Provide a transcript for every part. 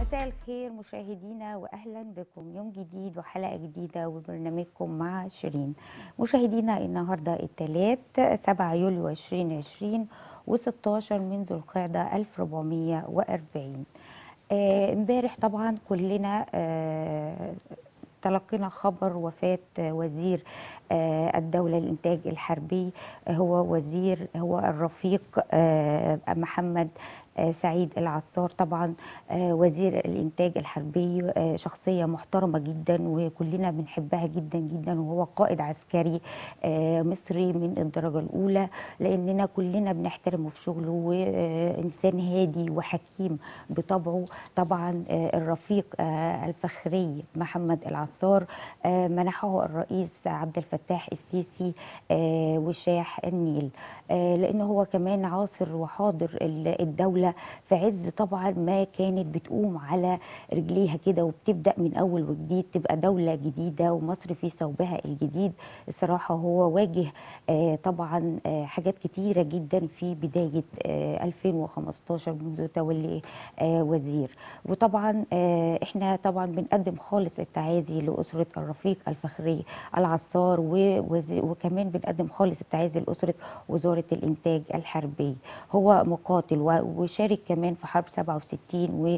مساء الخير مشاهدينا واهلا بكم يوم جديد وحلقه جديده وبرنامجكم مع شيرين مشاهدينا النهارده الثلاث 7 يوليو 2020 و16 من ذو القعده 1440 آه، امبارح طبعا كلنا آه، تلقينا خبر وفاة وزير آه، الدولة للإنتاج الحربي آه، هو وزير هو الرفيق آه، محمد آه، سعيد العصار طبعا آه، وزير الإنتاج الحربي آه، شخصية محترمة جدا وكلنا بنحبها جدا جدا وهو قائد عسكري آه، مصري من الدرجة الأولى لأننا كلنا بنحترمه في شغله وإنسان هادي وحكيم بطبعه طبعا آه، الرفيق آه، الفخري محمد العصار آه، منحه الرئيس عبد الفتاح السيسي آه، وشاح النيل آه، لأنه هو كمان عاصر وحاضر ال- الدولة في عز طبعا ما كانت بتقوم على رجليها كده وبتبدأ من أول وجديد تبقى دولة جديدة ومصر في ثوبها الجديد الصراحة هو واجه آه، طبعا آه، حاجات كتيرة جدا في بداية آه، 2015 منذ تولي آه، وزير وطبعا آه، احنا طبعا بنقدم خالص التعازي لأسرة الرفيق الفخري العصار ووزي- وكمان بنقدم خالص التعازي لأسرة وزارة الإنتاج الحربي هو مقاتل و- وشارك كمان في حرب 67 و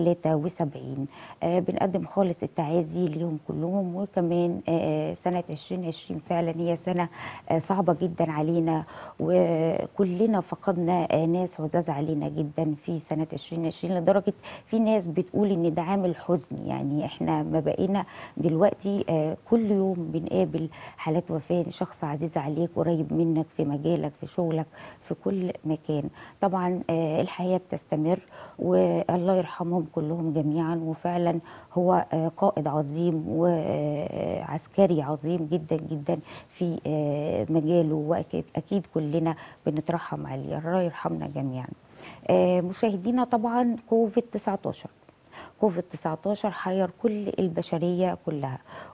73 آه، بنقدم خالص التعازي ليهم كلهم وكمان آه، سنة 2020 فعلا هي سنة آه، صعبة جدا علينا وكلنا فقدنا آه، ناس عزاز علينا جدا في سنة 2020 لدرجة في ناس بتقول ان ده عامل حزن يعني احنا ما بقينا دلوقتي آه، كل يوم بنقابل حالات وفاة شخص عزيز عليك قريب منك في مجالك في شغلك في كل مكان طبعا آه، الحياة بتستمر والله يرحمهم كلهم جميعا وفعلا هو آه، قائد عظيم وعسكري عظيم جدا جدا في آه، مجاله واكيد اكيد كلنا بنترحم عليه الله يرحمنا جميعا آه، مشاهدينا طبعا كوفيد 19 كوفيد 19 حير كل البشريه كلها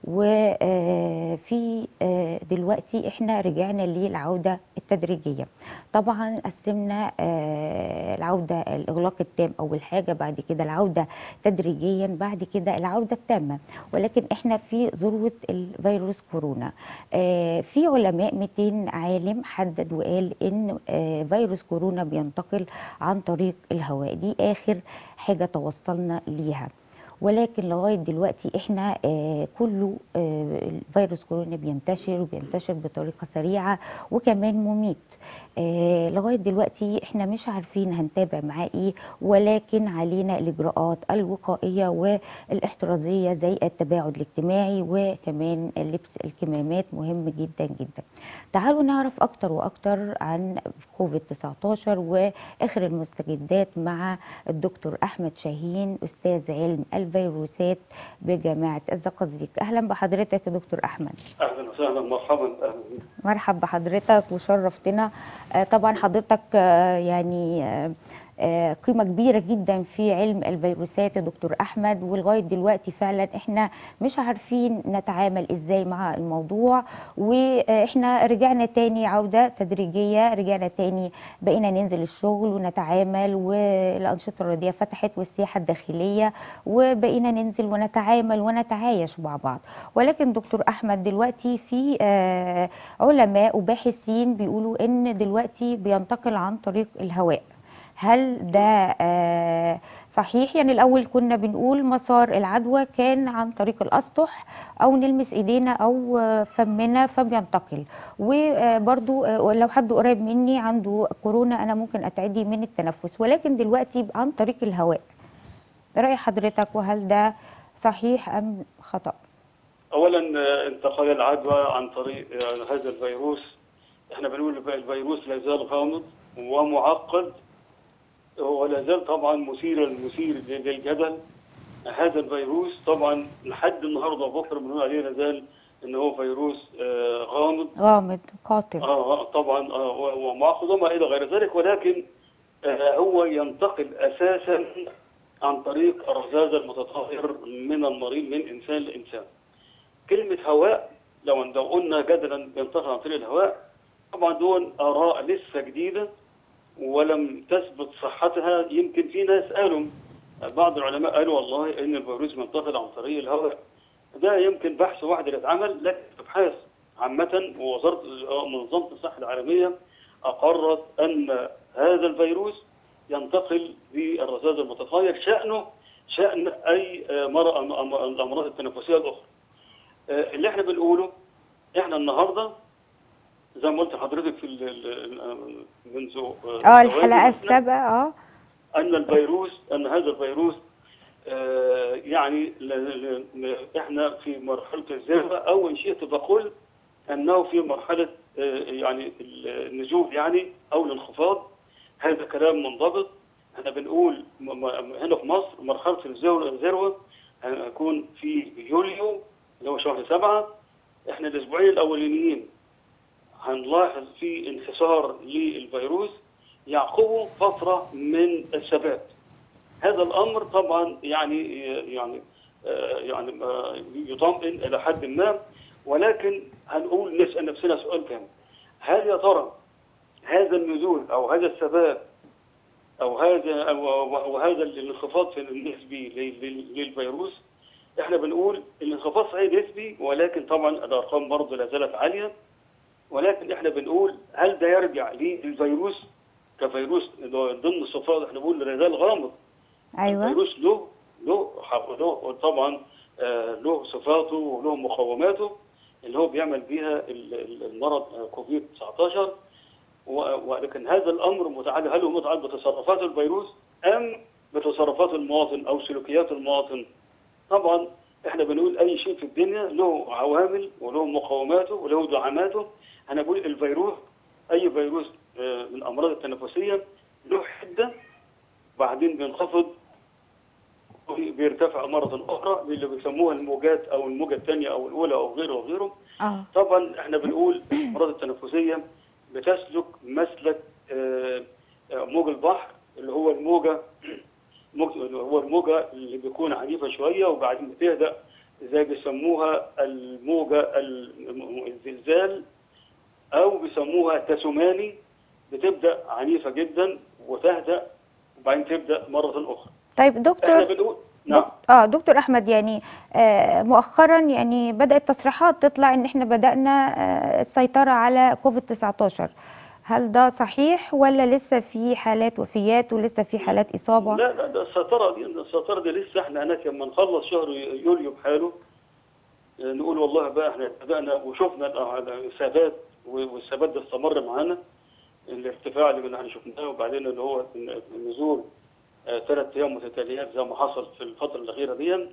وفي دلوقتي احنا رجعنا للعوده التدريجيه طبعا قسمنا آه، العوده الاغلاق التام اول حاجه بعد كده العوده تدريجيا بعد كده العوده التامه ولكن احنا في ذروه الفيروس كورونا آه، في علماء 200 عالم حدد وقال ان آه، فيروس كورونا بينتقل عن طريق الهواء دي اخر حاجه توصلنا ليها ولكن لغايه دلوقتي احنا آه كله آه الفيروس كورونا بينتشر وبينتشر بطريقه سريعه وكمان مميت آه لغايه دلوقتي احنا مش عارفين هنتابع معاه ايه ولكن علينا الاجراءات الوقائيه والاحترازيه زي التباعد الاجتماعي وكمان لبس الكمامات مهم جدا جدا تعالوا نعرف اكتر واكتر عن كوفيد 19 واخر المستجدات مع الدكتور احمد شاهين استاذ علم الفيروسات بجامعه الزقازيق اهلا بحضرتك يا دكتور احمد اهلا وسهلا مرحبا اهلا بك. مرحب بحضرتك وشرفتنا آه، طبعا حضرتك آه، يعني آه، آه، قيمة كبيرة جدا في علم الفيروسات يا دكتور أحمد ولغاية دلوقتي فعلا احنا مش عارفين نتعامل ازاي مع الموضوع واحنا رجعنا تاني عودة تدريجية رجعنا تاني بقينا ننزل الشغل ونتعامل والأنشطة الرياضية فتحت والسياحة الداخلية وبقينا ننزل ونتعامل ونتعايش مع بعض ولكن دكتور أحمد دلوقتي في آه، علماء وباحثين بيقولوا ان دلوقتي بينتقل عن طريق الهواء هل ده آه، صحيح يعني الاول كنا بنقول مسار العدوى كان عن طريق الاسطح او نلمس ايدينا او آه، فمنا فبينتقل وبرضو آه، لو حد قريب مني عنده كورونا انا ممكن اتعدي من التنفس ولكن دلوقتي عن طريق الهواء راي حضرتك وهل ده صحيح ام خطا اولا آه، انتقال العدوى عن طريق آه، هذا الفيروس احنا بنقول الف- الفيروس لا زال غامض ومعقد ولا زال طبعا مثيرا مثير للجدل هذا الفيروس طبعا لحد النهارده بكره بنقول عليه لا زال ان هو فيروس آه، غامض غامض قاتل اه طبعا آه و- ومعقد وما الى غير ذلك ولكن آه هو ينتقل اساسا عن طريق الرذاذ المتطهر من المريض من انسان لانسان. كلمه هواء لو لو قلنا جدلا ينتقل عن طريق الهواء طبعا دول اراء لسه جديده ولم تثبت صحتها يمكن في ناس قالوا بعض العلماء قالوا والله ان الفيروس بينتقل عن طريق الهواء ده يمكن بحث واحد اللي اتعمل لكن ابحاث عامه ووزاره منظمه الصحه العالميه اقرت ان هذا الفيروس ينتقل بالرذاذ المتطاير شانه شان اي مرض الامراض التنفسيه الاخرى. اللي احنا بنقوله احنا النهارده زي ما قلت لحضرتك في ال- ال- منذ اه الحلقه السابقه اه ان الفيروس ان هذا الفيروس آه، يعني ل- ل- ل- احنا في مرحله الزرقاء او ان شئت بقول انه في مرحله آه، يعني النزول يعني او الانخفاض هذا كلام منضبط احنا بنقول م- م- هنا في مصر مرحله الزو- الذروه هتكون في يوليو اللي هو شهر سبعه احنا الاسبوعين الاولانيين هنلاحظ في انحسار للفيروس يعقبه فتره من الثبات هذا الامر طبعا يعني يعني آه، يعني آه، يطمئن الى حد ما ولكن هنقول نسال نفسنا سؤال كامل هل يا ترى هذا النزول او هذا الثبات او هذا او أو هذا الانخفاض في النسبي لل- لل- للفيروس احنا بنقول الانخفاض صحيح نسبي ولكن طبعا الارقام برضه لا زالت عاليه ولكن احنا بنقول هل ده يرجع للفيروس كفيروس ضمن الصفات احنا بنقول لا زال غامض ايوه الفيروس له له حق- له طبعا آه، له صفاته وله مقوماته اللي هو بيعمل بيها ال- ال- المرض آه، كوفيد 19 و- ولكن هذا الامر متعلق هل هو متعلق بتصرفات الفيروس ام بتصرفات المواطن او سلوكيات المواطن؟ طبعا احنا بنقول اي شيء في الدنيا له عوامل وله مقوماته وله دعاماته انا بقول الفيروس اي فيروس آه، من الامراض التنفسيه له حده بعدين بينخفض بيرتفع مرة أخرى اللي بيسموها الموجات أو الموجة الثانية أو الأولى أو غيره وغيره اه طبعا احنا بنقول الأمراض التنفسية بتسلك مسلك آه، آه، موج البحر اللي هو الموجة موج- اللي هو الموجة اللي بيكون عنيفة شوية وبعدين بتهدأ زي بيسموها الموجة ال- الزلزال أو بيسموها تسونامي بتبدأ عنيفة جدا وتهدأ وبعدين تبدأ مرة أخرى طيب احنا دكتور بنقول نعم دك- اه دكتور احمد يعني آه مؤخرا يعني بدات تصريحات تطلع ان احنا بدانا آه السيطره على كوفيد 19 هل ده صحيح ولا لسه في حالات وفيات ولسه في حالات اصابه لا لا ده السيطرة دي السيطرة دي لسه احنا هناك لما نخلص شهر يوليو بحاله آه، نقول والله بقى احنا بدأنا وشفنا ال- الثبات والثبات ده استمر معانا الارتفاع اللي احنا شفناه وبعدين اللي هو النزول ثلاث ايام متتاليات زي ما حصل في الفترة الأخيرة دي آه،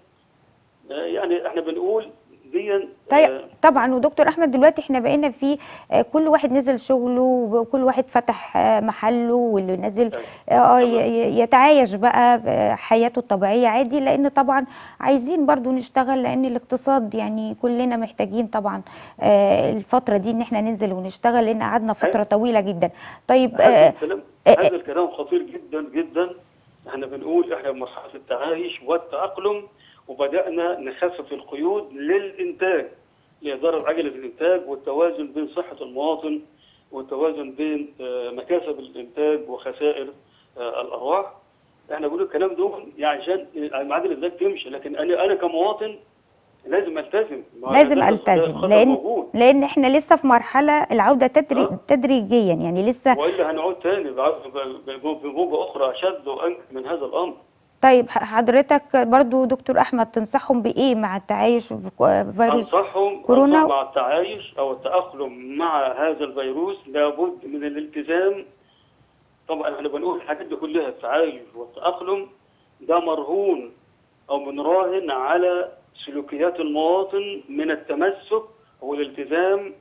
يعني احنا بنقول دي آه، طيب طبعا ودكتور احمد دلوقتي احنا بقينا في آه، كل واحد نزل شغله وكل واحد فتح آه، محله واللي نزل اه آه، ي- ي- يتعايش بقى آه، حياته الطبيعيه عادي لان طبعا عايزين برضو نشتغل لان الاقتصاد يعني كلنا محتاجين طبعا آه، الفتره دي ان احنا ننزل ونشتغل لان قعدنا فتره طويله جدا طيب هذا آه، الكلام آه، هذا الكلام خطير جدا جدا احنا بنقول احنا في مرحله التعايش والتاقلم وبدانا نخفف القيود للانتاج لاداره عجله الانتاج والتوازن بين صحه المواطن والتوازن بين آه، مكاسب الانتاج وخسائر آه، الارواح احنا بنقول الكلام دول يعني عشان معادله الانتاج تمشي لكن انا انا كمواطن لازم التزم ما هو لازم ده التزم خطر لان موجود. لان احنا لسه في مرحله العوده تدري آه. تدريجيا يعني لسه والا هنعود تاني بعد- ب- ب- بموجه اخرى اشد وانكى من هذا الامر طيب ح- حضرتك برضو دكتور احمد تنصحهم بايه مع التعايش في كو- فيروس انصحهم كورونا أنصح مع التعايش او التاقلم مع هذا الفيروس لابد من الالتزام طبعا احنا بنقول الحاجات دي كلها التعايش والتاقلم ده مرهون او بنراهن على سلوكيات المواطن من التمسك والالتزام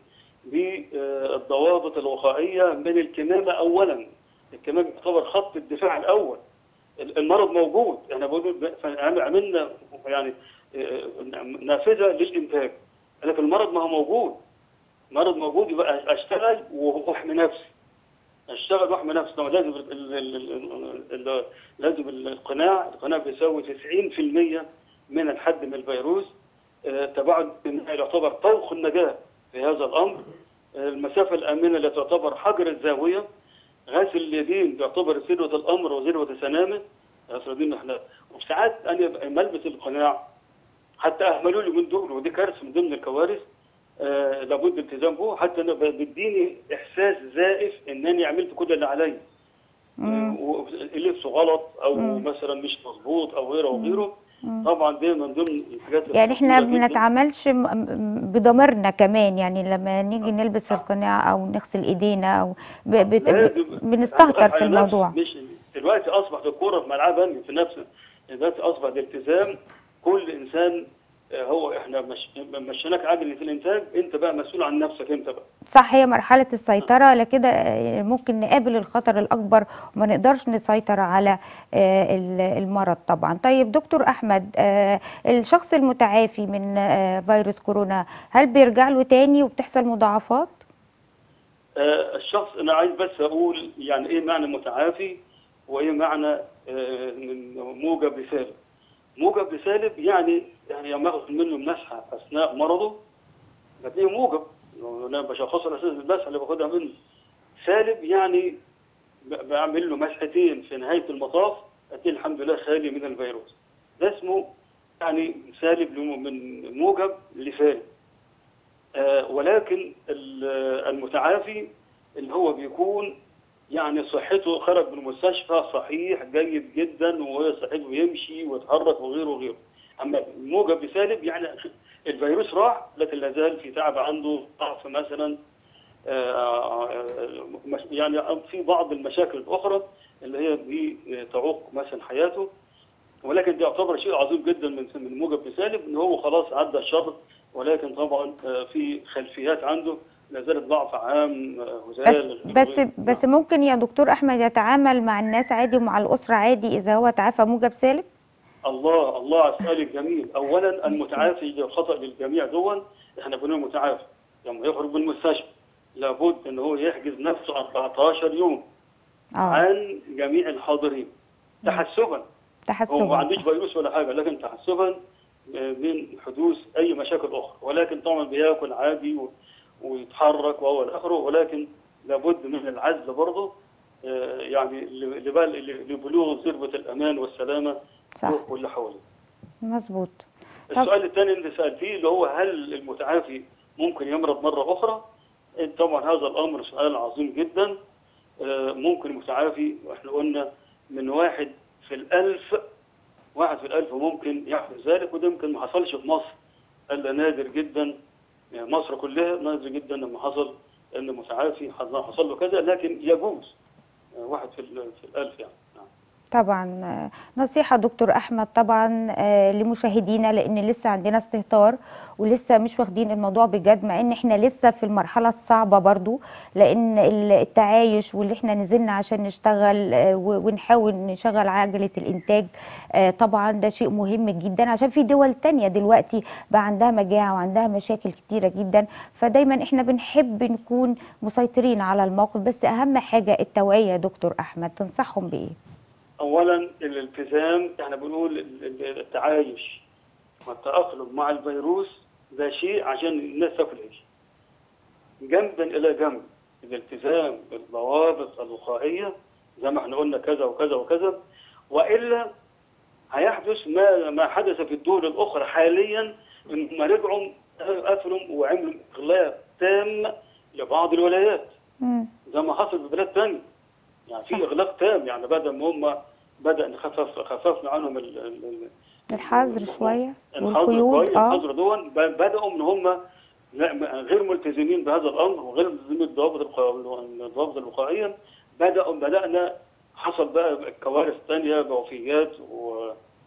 بالضوابط الوقائيه من الكمامه اولا الكمامه تعتبر خط الدفاع الاول المرض موجود احنا بقول عملنا يعني آه، نافذه للانتاج لكن المرض ما هو موجود مرض موجود يبقى اشتغل واحمي نفسي اشتغل واحمي نفسي طبعا لازم ال- ال- ال- ال- لازم القناع القناع بيساوي 90% من الحد من الفيروس آه، تباعد يعتبر طوق النجاه في هذا الامر آه، المسافه الامنه اللي تعتبر حجر الزاويه غسل اليدين يعتبر ذروه الامر وذروه سنامه افترض احنا وساعات انا ملبس القناع حتى اهملوا لي من دول ودي كارثه من ضمن الكوارث آه لابد التزام به حتى انا بيديني احساس زائف انني عملت كل اللي عليا مم. لبسه غلط او مم. مثلا مش مظبوط او غيره وغيره مم. طبعا دي من ضمن الحاجات يعني احنا المفروضة ما جداً. بنتعاملش م- م- بضميرنا كمان يعني لما نيجي نلبس القناع او نغسل ايدينا او ب... ب... لازم بنستهتر أخاف في على الموضوع نفسي. مش دلوقتي اصبحت الكوره في ملعبها في نفسه دلوقتي اصبح الالتزام كل انسان آه، هو احنا مش مشيناك عجل في الانتاج انت بقى مسؤول عن نفسك انت بقى صح هي مرحلة السيطرة لكده آه، ممكن نقابل الخطر الأكبر وما نقدرش نسيطر على آه، ال- المرض طبعا طيب دكتور أحمد آه، الشخص المتعافي من آه، فيروس كورونا هل بيرجع له تاني وبتحصل مضاعفات؟ آه، الشخص انا عايز بس اقول يعني ايه معنى متعافي وايه معنى آه، إن موجب لسالب موجب لسالب يعني يعني لما اخذ منه مسحه اثناء مرضه بديه موجب انا بشخصه على اساس المسحه اللي باخدها منه سالب يعني ب- بعمل له مسحتين في نهايه المطاف اديه الحمد لله خالي من الفيروس ده اسمه يعني سالب لمو- من موجب لسالب آه، ولكن ال- المتعافي اللي هو بيكون يعني صحته خرج من المستشفى صحيح جيد جدا وهو صحيح ويمشي ويتحرك وغيره وغيره اما الموجب بسالب يعني الفيروس راح لكن لا زال في تعب عنده ضعف مثلا آه، آه، مش- يعني في بعض المشاكل الاخرى اللي هي بتعوق مثلا حياته ولكن ده يعتبر شيء عظيم جدا من من موجب لسالب ان هو خلاص عدى الشر ولكن طبعا آه، في خلفيات عنده لا زالت ضعف عام آه، بس هزال بس بس ممكن يا دكتور أحمد يتعامل مع الناس عادي ومع الأسرة عادي إذا هو تعافى موجب سالب؟ الله الله على السؤال الجميل اولا المتعافي ده خطا للجميع دول احنا بنقول متعافي لما يخرج من المستشفى لابد ان هو يحجز نفسه 14 يوم اه عن جميع الحاضرين تحسبا هو ما تحسبا عندوش فيروس ولا حاجه لكن تحسبا من حدوث اي مشاكل اخرى ولكن طبعا بياكل عادي و- ويتحرك وهو الى اخره ولكن لابد من العزل برضه آه، يعني ل- لبل- لبلوغ ذروه الامان والسلامه صح هو واللي حواليه. مظبوط طب- السؤال الثاني اللي سالتيه اللي هو هل المتعافي ممكن يمرض مره اخرى؟ طبعا هذا الامر سؤال عظيم جدا آه، ممكن المتعافي واحنا قلنا من واحد في الألف واحد في الألف ممكن يحدث ذلك وده يمكن ما حصلش في مصر إلا نادر جدا يعني مصر كلها نادر جدا لما حصل إن متعافي حصل له كذا لكن يجوز آه، واحد في ال- في الألف يعني نعم. طبعا آه، نصيحة دكتور أحمد طبعا آه، لمشاهدينا لأن لسه عندنا استهتار ولسه مش واخدين الموضوع بجد مع إن إحنا لسه في المرحلة الصعبة برضو لأن ال- التعايش واللي إحنا نزلنا عشان نشتغل آه، و- ونحاول نشغل عجلة الإنتاج آه، طبعا ده شيء مهم جدا عشان في دول تانية دلوقتي بقى عندها مجاعة وعندها مشاكل كتيرة جدا فدايما إحنا بنحب نكون مسيطرين على الموقف بس أهم حاجة التوعية يا دكتور أحمد تنصحهم بإيه؟ اولا الالتزام احنا بنقول ال- ال- التعايش والتاقلم مع الفيروس ده شيء عشان الناس تاكل عيش جنبا الى جنب الالتزام بالضوابط الوقائيه زي ما احنا قلنا كذا وكذا وكذا والا هيحدث ما ما حدث في الدول الاخرى حاليا انهم رجعوا قفلوا وعملوا اغلاق تام لبعض الولايات مم. زي ما حصل في بلاد تانية يعني في صح. اغلاق تام يعني بدل ما هم بدا نخفف خففنا عنهم ال- ال- ال- الحظر شوية الحظر والقيود كويس، اه الحظر دول ب- بداوا ان هم لا م- غير ملتزمين بهذا الامر وغير ملتزمين بالضوابط الق- الضوابط الوقائيه بداوا بدانا حصل بقى كوارث ثانيه بوفيات و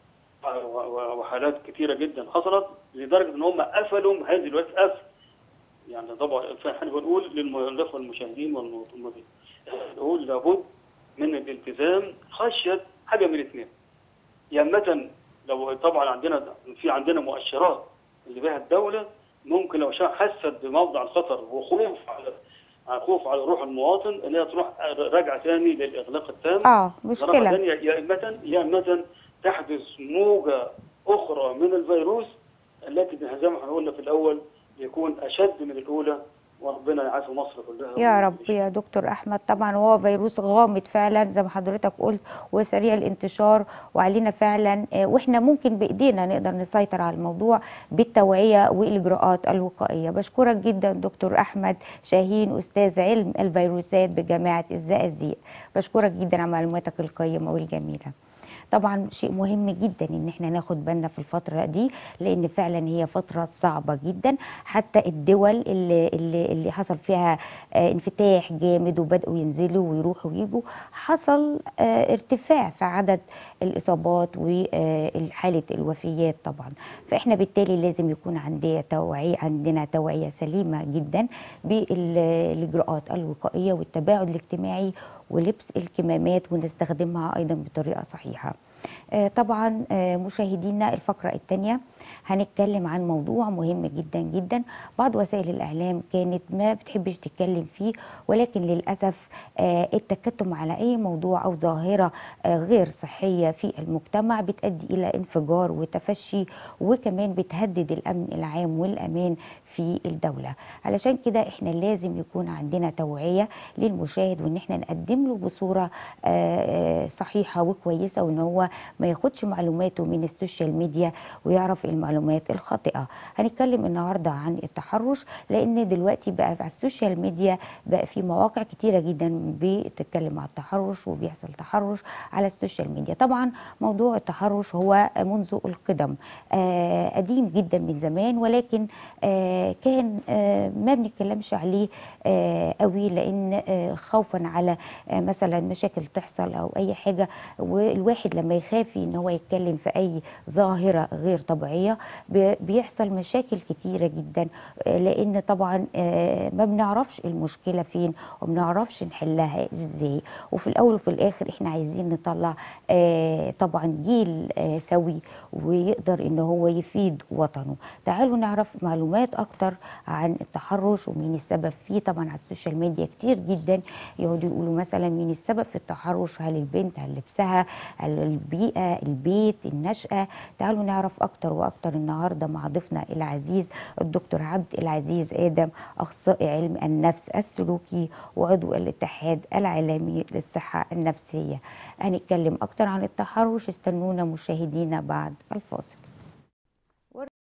و- وحالات كثيره جدا حصلت لدرجه ان هم قفلوا هذه دلوقتي قفل يعني طبعا فاحنا بنقول للاخوه المشاهدين والمؤمنين نقول لابد من الالتزام خشيه حاجه من الاثنين يا اما لو طبعا عندنا في عندنا مؤشرات اللي بها الدوله ممكن لو شا- حست بموضع الخطر وخوف على على خوف على روح المواطن ان هي تروح راجعه ثاني للاغلاق التام اه مرة مشكلة ثانية يا إما يا إما تحدث موجة أخرى من الفيروس التي زي ما احنا قلنا في الأول يكون أشد من الأولى وربنا يعافي مصر كلها يا رب يا دكتور احمد طبعا هو فيروس غامض فعلا زي ما حضرتك قلت وسريع الانتشار وعلينا فعلا آه، واحنا ممكن بايدينا نقدر نسيطر على الموضوع بالتوعيه والاجراءات الوقائيه بشكرك جدا دكتور احمد شاهين استاذ علم الفيروسات بجامعه الزقازيق بشكرك جدا على معلوماتك القيمه والجميله طبعا شيء مهم جدا ان احنا ناخد بالنا في الفتره دي لان فعلا هي فتره صعبه جدا حتى الدول اللي اللي, اللي حصل فيها آه، انفتاح جامد وبداوا ينزلوا ويروحوا ويجوا حصل آه، ارتفاع في عدد الاصابات وحاله الوفيات طبعا فاحنا بالتالي لازم يكون عندنا توعيه عندنا توعيه سليمه جدا بالاجراءات الوقائيه والتباعد الاجتماعي ولبس الكمامات ونستخدمها ايضا بطريقه صحيحه آه، طبعا آه، مشاهدينا الفقره الثانيه هنتكلم عن موضوع مهم جدا جدا بعض وسائل الاعلام كانت ما بتحبش تتكلم فيه ولكن للاسف آه، التكتم على اي موضوع او ظاهره آه، غير صحيه في المجتمع بتؤدي الى انفجار وتفشي وكمان بتهدد الامن العام والامان في الدوله علشان كده احنا لازم يكون عندنا توعيه للمشاهد وان احنا نقدم له بصوره آه، آه، صحيحه وكويسه وان هو ما ياخدش معلوماته من السوشيال ميديا ويعرف المعلومات الخاطئه هنتكلم النهارده عن التحرش لان دلوقتي بقى على السوشيال ميديا بقى في مواقع كتيره جدا بتتكلم عن التحرش وبيحصل تحرش على السوشيال ميديا طبعا موضوع التحرش هو منذ القدم آه، قديم جدا من زمان ولكن آه، كان آه، ما بنتكلمش عليه آه، قوي لان آه، خوفا على آه، مثلا مشاكل تحصل او اي حاجه والواحد لما يخاف ان هو يتكلم في اي ظاهره غير طبيعيه بي- بيحصل مشاكل كتيره جدا آه، لان طبعا آه، ما بنعرفش المشكله فين وما بنعرفش نحلها ازاي وفي الاول وفي الاخر احنا عايزين نطلع آه، طبعا جيل آه، سوي ويقدر ان هو يفيد وطنه تعالوا نعرف معلومات اكتر عن التحرش ومين السبب فيه طبعا على السوشيال ميديا كتير جدا يقعدوا يقولوا مثلا مين السبب في التحرش هل البنت هل لبسها هل البيئه البيت النشأة تعالوا نعرف اكتر واكتر النهارده مع ضيفنا العزيز الدكتور عبد العزيز ادم اخصائي علم النفس السلوكي وعضو الاتحاد العالمي للصحه النفسيه هنتكلم اكتر عن التحرش استنونا مشاهدينا بعد الفاصل